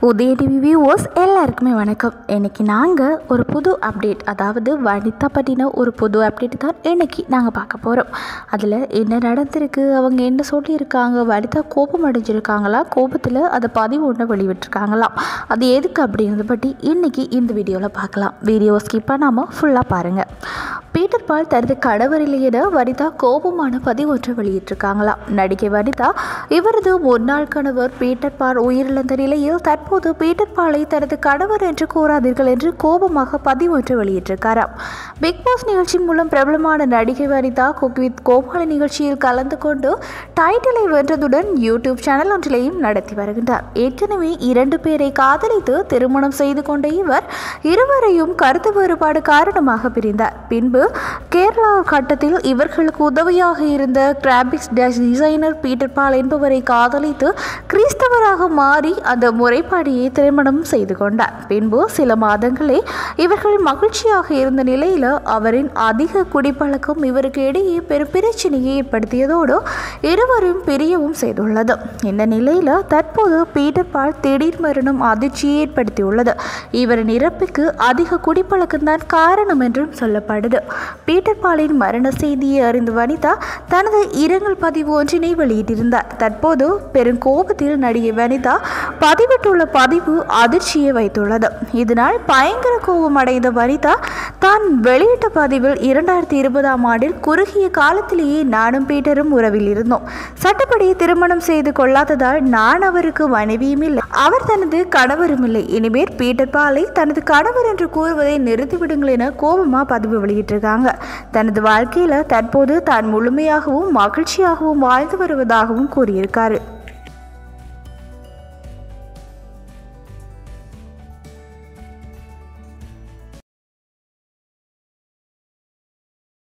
உதயடிவி viewers எல்லாருக்குமே வணக்கம் இன்னைக்கு நாங்கள் ஒரு புது அப்டேட் அதாவது வனிதா பற்றின ஒரு புது அப்டேட் தான் இன்னைக்கு நாங்கள் பார்க்க போகிறோம் அதில் என்ன நடந்திருக்கு அவங்க என்ன சொல்லியிருக்காங்க வனிதா கோபம் அடைஞ்சிருக்காங்களா கோபத்தில் அதை பதிவு ஒன்று வெளிவிட்டிருக்காங்களாம் அது எதுக்கு அப்படிங்கிறத பற்றி இன்னைக்கு இந்த வீடியோவில் பார்க்கலாம் வீடியோ ஸ்கிப் பண்ணாமல் ஃபுல்லாக பாருங்கள் பீட்டர் பால் தனது கணவரில் என வனிதா கோபமான பதிவு ஒன்று வெளியிட்டிருக்காங்களாம் நடிகை வனிதா இவரது முன்னாள் கணவர் பீட்டர் பால் உயிரிழந்த நிலையில் தற்போது பீட்டர் பாலை தனது கணவர் என்று கூறாதீர்கள் என்று கோபமாக பதிவு ஒன்று வெளியிட்டிருக்காராம் பிக் பாஸ் நிகழ்ச்சி மூலம் பிரபலமான நடிகை வனிதா குக் வித் கோபால நிகழ்ச்சியில் கலந்து கொண்டு டைட்டிலை வென்றதுடன் யூடியூப் சேனல் ஒன்றிலையும் நடத்தி வருகின்றார் ஏற்கனவே இரண்டு பேரை காதலித்து திருமணம் செய்து கொண்ட இவர் இருவரையும் கருத்து வேறுபாடு காரணமாக பிரிந்தார் பின்பு கேரளா கட்டத்தில் இவர்களுக்கு உதவியாக இருந்த கிராபிக்ஸ் டிசைனர் பீட்டர் பால் என்பவரை காதலித்து கிறிஸ்தவராக மாறி அந்த முறைப்பாடியை திருமணம் செய்து கொண்டார் பின்பு சில மாதங்களே இவர்கள் மகிழ்ச்சியாக இருந்த நிலையில் அவரின் அதிக குடிப்பழக்கம் இவருக்கு இடையே பெரும் பிரச்சனையை ஏற்படுத்தியதோடு இருவரும் பிரியவும் செய்துள்ளது இந்த நிலையில் தற்போது பீட்டர் பால் திடீர் மரணம் அதிர்ச்சியை ஏற்படுத்தியுள்ளது இவரின் இறப்புக்கு அதிக குடிப்பழக்கம் தான் காரணம் என்றும் சொல்லப்படுது பீட்டர் பாலின் மரண செய்தியை அறிந்த வனிதா தனது இரங்கல் பதிவு ஒன்றினை வெளியிட்டிருந்தார் தற்போது பெரும் கோபத்தில் நடிகை வனிதா பதிவிட்டுள்ள பதிவு அதிர்ச்சியை வைத்துள்ளது இதனால் பயங்கர கோபம் அடைந்த வனிதா தான் வெளியிட்ட பதிவில் இரண்டாயிரத்தி இருபதாம் ஆண்டில் குறுகிய காலத்திலேயே நானும் பீட்டரும் உறவில் இருந்தோம் சட்டப்படி திருமணம் செய்து கொள்ளாததால் நான் அவருக்கு மனைவியும் இல்லை அவர் தனது கணவரும் இல்லை இனிமேல் பீட்டர் பாலை தனது கணவர் என்று கூறுவதை நிறுத்திவிடுங்கள் என கோபமா பதிவு வெளியிட்டிருக்காங்க தனது வாழ்க்கையில தற்போது தான் முழுமையாகவும் மகிழ்ச்சியாகவும் வாழ்ந்து வருவதாகவும் கூறியிருக்காரு